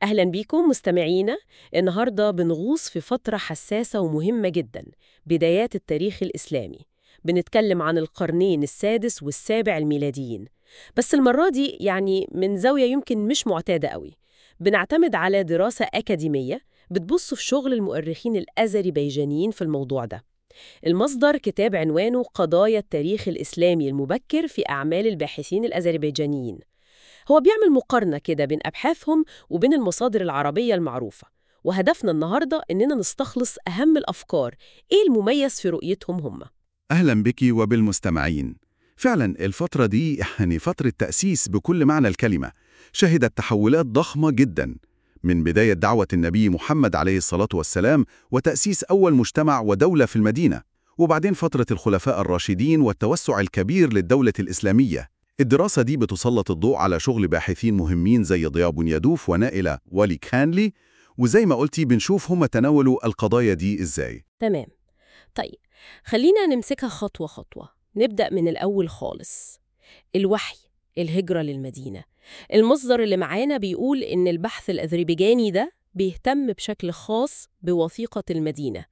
أهلا بيكم مستمعينا النهاردة بنغوص في فترة حساسة ومهمة جدا بدايات التاريخ الإسلامي بنتكلم عن القرنين السادس والسابع الميلاديين بس المرة دي يعني من زاوية يمكن مش معتادة قوي بنعتمد على دراسة أكاديمية بتبص في شغل المؤرخين الأذربيجانيين في الموضوع ده المصدر كتاب عنوانه قضايا التاريخ الإسلامي المبكر في أعمال الباحثين الأذربيجانيين هو بيعمل مقارنة كده بين أبحاثهم وبين المصادر العربية المعروفة وهدفنا النهاردة إننا نستخلص أهم الأفكار إيه المميز في رؤيتهم هم أهلا بك وبالمستمعين فعلا الفترة دي يعني فترة تأسيس بكل معنى الكلمة شهدت تحولات ضخمة جدا من بداية دعوة النبي محمد عليه الصلاة والسلام وتأسيس أول مجتمع ودولة في المدينة وبعدين فترة الخلفاء الراشدين والتوسع الكبير للدولة الإسلامية الدراسة دي بتسلط الضوء على شغل باحثين مهمين زي ضياء بنيادوف ونائلة والي كانلي وزي ما قلتي بنشوف هم تناولوا القضايا دي إزاي تمام طيب خلينا نمسكها خطوة خطوة نبدأ من الأول خالص الوحي الهجرة للمدينة المصدر اللي معانا بيقول إن البحث الأذربيجاني ده بيهتم بشكل خاص بوثيقة المدينة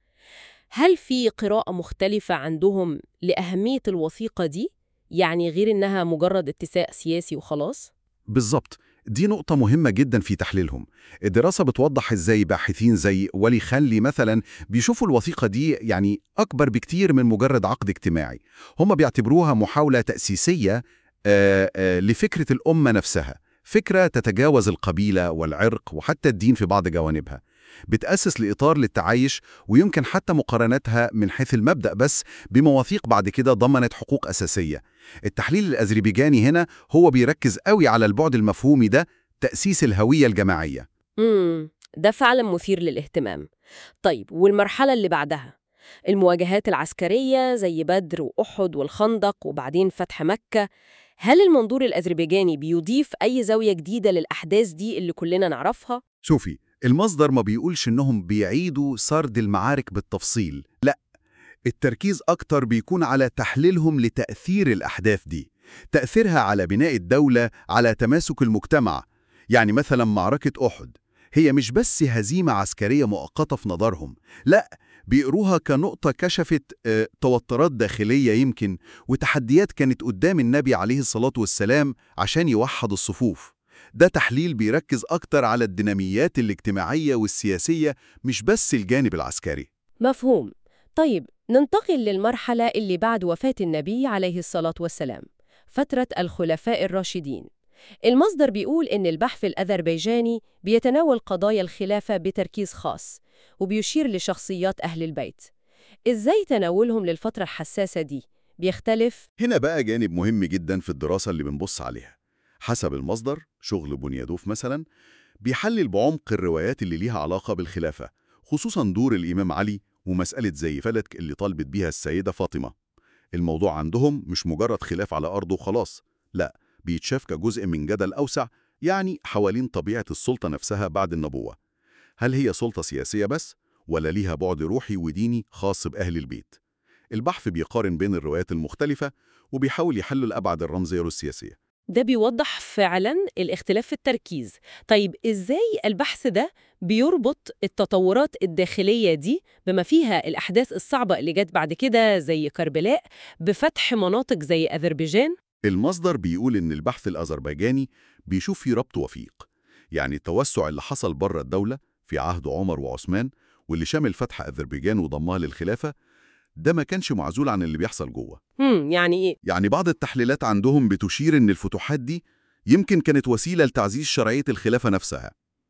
هل في قراءة مختلفة عندهم لأهمية الوثيقة دي؟ يعني غير إنها مجرد اتساق سياسي وخلاص؟ بالظبط دي نقطة مهمة جدا في تحليلهم الدراسة بتوضح ازاي باحثين زي ولي خلي مثلا بيشوفوا الوثيقة دي يعني أكبر بكتير من مجرد عقد اجتماعي هم بيعتبروها محاولة تأسيسية آه، آه، لفكرة الأمة نفسها فكرة تتجاوز القبيلة والعرق وحتى الدين في بعض جوانبها بتأسس لإطار للتعايش ويمكن حتى مقارنتها من حيث المبدأ بس بمواثيق بعد كده ضمنت حقوق أساسية التحليل الأذربيجاني هنا هو بيركز قوي على البعد المفهومي ده تأسيس الهوية الجماعية امم ده فعلا مثير للاهتمام طيب والمرحلة اللي بعدها المواجهات العسكرية زي بدر وأحد والخندق وبعدين فتح مكة هل المنظور الأذربيجاني بيضيف أي زاوية جديدة للأحداث دي اللي كلنا نعرفها؟ شوفي المصدر ما بيقولش إنهم بيعيدوا سرد المعارك بالتفصيل لا التركيز أكتر بيكون على تحليلهم لتأثير الأحداث دي تأثيرها على بناء الدولة على تماسك المجتمع يعني مثلا معركة أحد هي مش بس هزيمة عسكرية مؤقتة في نظرهم لا بيقروها كنقطة كشفت آه، توترات داخلية يمكن وتحديات كانت قدام النبي عليه الصلاة والسلام عشان يوحد الصفوف ده تحليل بيركز أكتر على الديناميات الاجتماعية والسياسية مش بس الجانب العسكري مفهوم طيب ننتقل للمرحلة اللي بعد وفاة النبي عليه الصلاة والسلام فترة الخلفاء الراشدين المصدر بيقول إن البحث الأذربيجاني بيتناول قضايا الخلافة بتركيز خاص وبيشير لشخصيات أهل البيت إزاي تناولهم للفترة الحساسة دي؟ بيختلف؟ هنا بقى جانب مهم جدا في الدراسة اللي بنبص عليها حسب المصدر شغل بنيادوف مثلا بيحلل بعمق الروايات اللي ليها علاقة بالخلافة خصوصا دور الإمام علي ومسألة زي فلك اللي طالبت بيها السيدة فاطمة الموضوع عندهم مش مجرد خلاف على أرضه وخلاص لا بيتشاف كجزء من جدل أوسع يعني حوالين طبيعة السلطة نفسها بعد النبوة هل هي سلطة سياسية بس ولا ليها بعد روحي وديني خاص بأهل البيت البحث بيقارن بين الروايات المختلفة وبيحاول يحل الأبعد الرمزية والسياسية ده بيوضح فعلا الاختلاف في التركيز طيب إزاي البحث ده بيربط التطورات الداخلية دي بما فيها الأحداث الصعبة اللي جت بعد كده زي كربلاء بفتح مناطق زي أذربيجان؟ المصدر بيقول إن البحث الأذربيجاني بيشوف فيه ربط وثيق يعني التوسع اللي حصل بره الدولة في عهد عمر وعثمان واللي شامل فتح أذربيجان وضمها للخلافة ده ما كانش معزول عن اللي بيحصل جوه هم يعني إيه؟ يعني بعض التحليلات عندهم بتشير إن الفتوحات دي يمكن كانت وسيلة لتعزيز شرعية الخلافة نفسها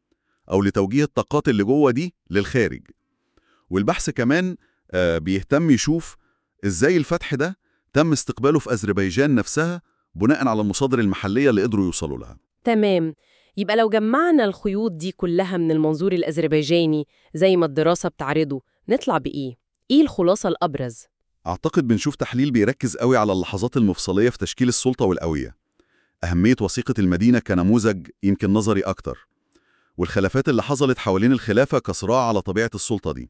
أو لتوجيه الطاقات اللي جوه دي للخارج والبحث كمان آه، بيهتم يشوف إزاي الفتح ده تم استقباله في أذربيجان نفسها بناء على المصادر المحلية اللي قدروا يوصلوا لها تمام يبقى لو جمعنا الخيوط دي كلها من المنظور الأذربيجاني زي ما الدراسة بتعرضه نطلع بإيه؟ إيه الخلاصة الأبرز؟ أعتقد بنشوف تحليل بيركز قوي على اللحظات المفصلية في تشكيل السلطة والقوية أهمية وثيقة المدينة كنموذج يمكن نظري أكتر والخلافات اللي حصلت حوالين الخلافة كصراع على طبيعة السلطة دي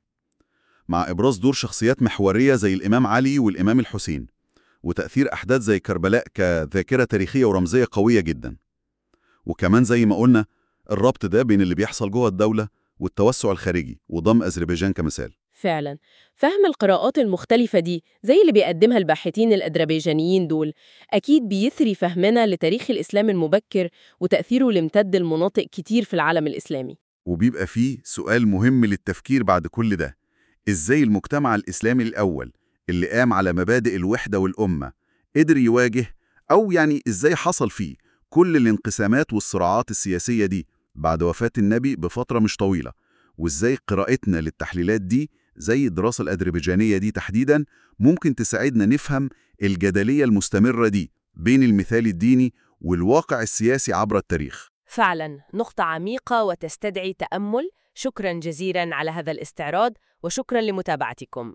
مع إبراز دور شخصيات محورية زي الإمام علي والإمام الحسين وتأثير أحداث زي كربلاء كذاكرة تاريخية ورمزية قوية جدا وكمان زي ما قلنا الربط ده بين اللي بيحصل جوه الدولة والتوسع الخارجي وضم أذربيجان كمثال فعلا فهم القراءات المختلفة دي زي اللي بيقدمها الباحثين الأذربيجانيين دول أكيد بيثري فهمنا لتاريخ الإسلام المبكر وتأثيره اللي امتد لمناطق كتير في العالم الإسلامي وبيبقى فيه سؤال مهم للتفكير بعد كل ده إزاي المجتمع الإسلامي الأول اللي قام على مبادئ الوحدة والأمة قدر يواجه أو يعني إزاي حصل فيه كل الانقسامات والصراعات السياسية دي بعد وفاة النبي بفترة مش طويلة وإزاي قراءتنا للتحليلات دي زي الدراسة الأذربيجانية دي تحديداً ممكن تساعدنا نفهم الجدلية المستمرة دي بين المثال الديني والواقع السياسي عبر التاريخ فعلا نقطة عميقة وتستدعي تأمل شكرا جزيلا على هذا الاستعراض وشكرا لمتابعتكم